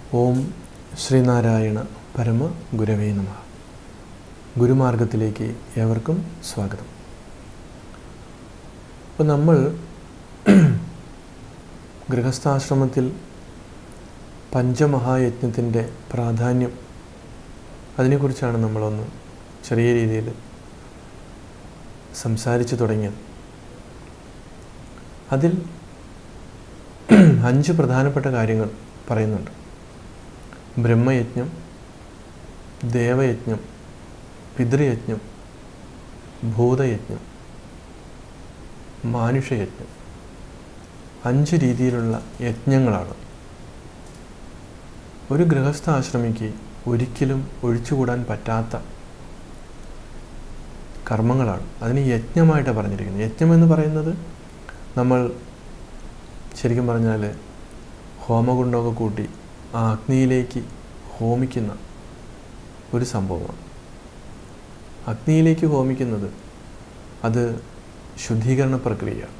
ഓം ശ്രീനാരായണ പരമ ഗുരവേ നമ ഗുരുമാർഗത്തിലേക്ക് ഏവർക്കും സ്വാഗതം അപ്പോൾ നമ്മൾ ഗൃഹസ്ഥാശ്രമത്തിൽ പഞ്ചമഹായജ്ഞത്തിൻ്റെ പ്രാധാന്യം അതിനെക്കുറിച്ചാണ് നമ്മളൊന്ന് ചെറിയ രീതിയിൽ സംസാരിച്ചു തുടങ്ങിയത് അതിൽ അഞ്ച് പ്രധാനപ്പെട്ട കാര്യങ്ങൾ പറയുന്നുണ്ട് ബ്രഹ്മയജ്ഞം ദേവയജ്ഞം പിതൃയജ്ഞം ഭൂതയജ്ഞം മാനുഷയജ്ഞം അഞ്ച് രീതിയിലുള്ള യജ്ഞങ്ങളാണ് ഒരു ഗൃഹസ്ഥ ആശ്രമിക്ക് ഒരിക്കലും ഒഴിച്ചുകൂടാൻ പറ്റാത്ത കർമ്മങ്ങളാണ് അതിന് യജ്ഞമായിട്ടാണ് പറഞ്ഞിരിക്കുന്നത് യജ്ഞം എന്ന് പറയുന്നത് നമ്മൾ ശരിക്കും പറഞ്ഞാൽ ഹോമകുണ്ടമൊക്കെ കൂട്ടി ആ അഗ്നിയിലേക്ക് ഹോമിക്കുന്ന ഒരു സംഭവമാണ് അഗ്നിയിലേക്ക് ഹോമിക്കുന്നത് അത് ശുദ്ധീകരണ പ്രക്രിയയാണ്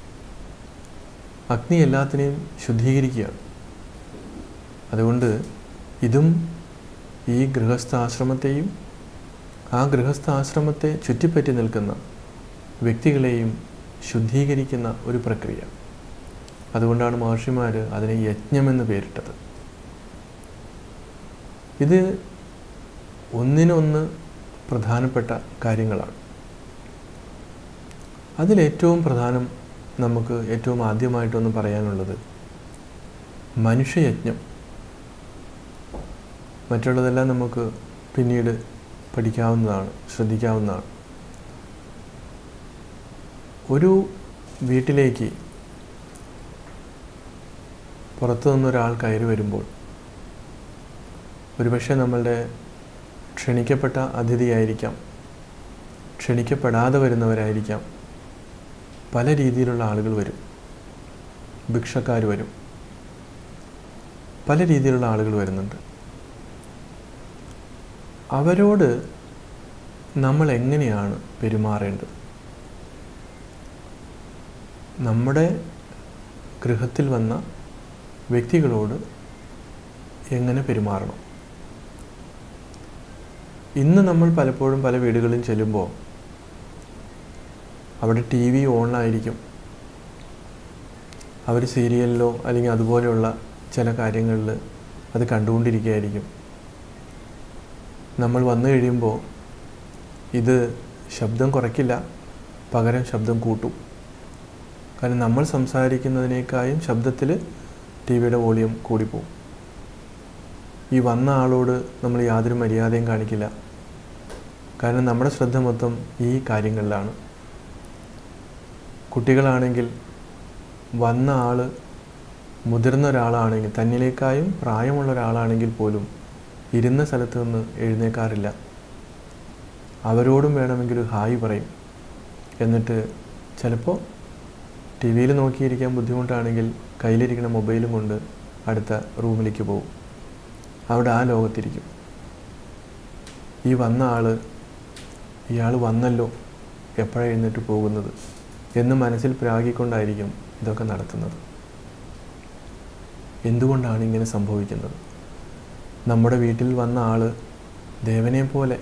അഗ്നി എല്ലാത്തിനെയും ശുദ്ധീകരിക്കുകയാണ് അതുകൊണ്ട് ഇതും ഈ ഗൃഹസ്ഥാശ്രമത്തെയും ആ ഗൃഹസ്ഥാശ്രമത്തെ ചുറ്റിപ്പറ്റി നിൽക്കുന്ന വ്യക്തികളെയും ശുദ്ധീകരിക്കുന്ന ഒരു പ്രക്രിയ അതുകൊണ്ടാണ് മഹർഷിമാർ അതിനെ യജ്ഞമെന്ന് പേരിട്ടത് ഇത് ഒന്നിനൊന്ന് പ്രധാനപ്പെട്ട കാര്യങ്ങളാണ് അതിലേറ്റവും പ്രധാനം നമുക്ക് ഏറ്റവും ആദ്യമായിട്ടൊന്ന് പറയാനുള്ളത് മനുഷ്യയജ്ഞം മറ്റുള്ളതെല്ലാം നമുക്ക് പിന്നീട് പഠിക്കാവുന്നതാണ് ശ്രദ്ധിക്കാവുന്നതാണ് ഒരു വീട്ടിലേക്ക് പുറത്തു നിന്നൊരാൾ കയറി വരുമ്പോൾ ഒരുപക്ഷെ നമ്മളുടെ ക്ഷണിക്കപ്പെട്ട അതിഥിയായിരിക്കാം ക്ഷണിക്കപ്പെടാതെ വരുന്നവരായിരിക്കാം പല രീതിയിലുള്ള ആളുകൾ വരും ഭിക്ഷക്കാർ വരും പല രീതിയിലുള്ള ആളുകൾ വരുന്നുണ്ട് അവരോട് നമ്മൾ എങ്ങനെയാണ് പെരുമാറേണ്ടത് നമ്മുടെ ഗൃഹത്തിൽ വന്ന വ്യക്തികളോട് എങ്ങനെ പെരുമാറണം ഇന്ന് നമ്മൾ പലപ്പോഴും പല വീടുകളിലും ചെല്ലുമ്പോൾ അവിടെ ടി വി ഓണായിരിക്കും അവർ സീരിയലിലോ അല്ലെങ്കിൽ അതുപോലെയുള്ള ചില കാര്യങ്ങളിൽ അത് കണ്ടുകൊണ്ടിരിക്കുകയായിരിക്കും നമ്മൾ വന്നു കഴിയുമ്പോൾ ഇത് ശബ്ദം കുറയ്ക്കില്ല പകരം ശബ്ദം കൂട്ടും കാരണം നമ്മൾ സംസാരിക്കുന്നതിനേക്കാളും ശബ്ദത്തിൽ ടി വിയുടെ വോളിയം കൂടിപ്പോവും ഈ വന്ന ആളോട് നമ്മൾ യാതൊരു മര്യാദയും കാണിക്കില്ല കാരണം നമ്മുടെ ശ്രദ്ധ മൊത്തം ഈ കാര്യങ്ങളിലാണ് കുട്ടികളാണെങ്കിൽ വന്ന ആൾ മുതിർന്ന ഒരാളാണെങ്കിൽ തന്നിലേക്കായും പ്രായമുള്ള ഒരാളാണെങ്കിൽ പോലും ഇരുന്ന സ്ഥലത്ത് നിന്ന് എഴുന്നേക്കാറില്ല അവരോടും വേണമെങ്കിൽ ഒരു ഹായ് പറയും എന്നിട്ട് ചിലപ്പോൾ ടി വിയിൽ നോക്കിയിരിക്കാൻ ബുദ്ധിമുട്ടാണെങ്കിൽ കയ്യിലിരിക്കുന്ന മൊബൈലും കൊണ്ട് അടുത്ത റൂമിലേക്ക് പോകും അവിടെ ആ ലോകത്തിരിക്കും ഈ വന്ന ആൾ ഇയാൾ വന്നല്ലോ എപ്പോഴാണ് എഴുന്നേറ്റ് പോകുന്നത് എന്ന് മനസ്സിൽ പ്രാഗിക്കൊണ്ടായിരിക്കും ഇതൊക്കെ നടത്തുന്നത് എന്തുകൊണ്ടാണ് ഇങ്ങനെ സംഭവിക്കുന്നത് നമ്മുടെ വീട്ടിൽ വന്ന ആൾ ദേവനെ പോലെ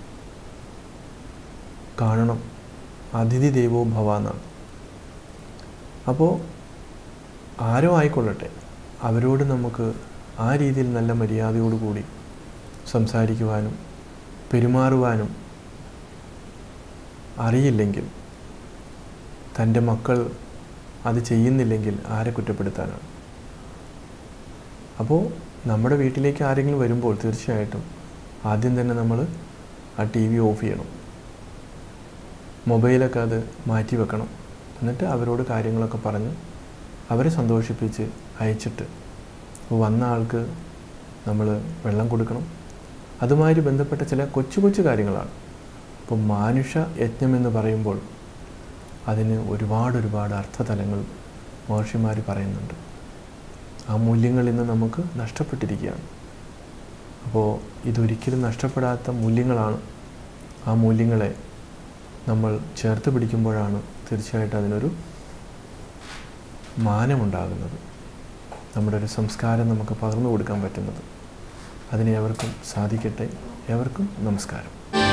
കാണണം അതിഥി ദേവോ ഭവ എന്നാണ് അപ്പോൾ ആരോ ആയിക്കൊള്ളട്ടെ അവരോട് നമുക്ക് ആ രീതിയിൽ നല്ല മര്യാദയോടുകൂടി സംസാരിക്കുവാനും പെരുമാറുവാനും അറിയില്ലെങ്കിൽ തൻ്റെ മക്കൾ അത് ചെയ്യുന്നില്ലെങ്കിൽ ആരെ കുറ്റപ്പെടുത്താനാണ് അപ്പോൾ നമ്മുടെ വീട്ടിലേക്ക് ആരെങ്കിലും വരുമ്പോൾ തീർച്ചയായിട്ടും ആദ്യം തന്നെ നമ്മൾ ആ ടി വി ഓഫ് ചെയ്യണം മൊബൈലൊക്കെ അത് മാറ്റി വെക്കണം എന്നിട്ട് അവരോട് കാര്യങ്ങളൊക്കെ പറഞ്ഞ് അവരെ സന്തോഷിപ്പിച്ച് അയച്ചിട്ട് വന്ന ആൾക്ക് നമ്മൾ വെള്ളം കൊടുക്കണം അതുമായി ബന്ധപ്പെട്ട ചില കൊച്ചു കൊച്ചു കാര്യങ്ങളാണ് ഇപ്പോൾ മാനുഷ യജ്ഞം എന്ന് പറയുമ്പോൾ അതിന് ഒരുപാട് ഒരുപാട് അർത്ഥതലങ്ങൾ മഹർഷിമാർ പറയുന്നുണ്ട് ആ മൂല്യങ്ങൾ ഇന്ന് നമുക്ക് നഷ്ടപ്പെട്ടിരിക്കുകയാണ് അപ്പോൾ ഇതൊരിക്കലും നഷ്ടപ്പെടാത്ത മൂല്യങ്ങളാണ് ആ മൂല്യങ്ങളെ നമ്മൾ ചേർത്ത് പിടിക്കുമ്പോഴാണ് തീർച്ചയായിട്ടും അതിനൊരു മാനമുണ്ടാകുന്നത് നമ്മുടെ ഒരു സംസ്കാരം നമുക്ക് പകർന്നു കൊടുക്കാൻ പറ്റുന്നത് അതിന് എവർക്കും സാധിക്കട്ടെ എവർക്കും നമസ്കാരം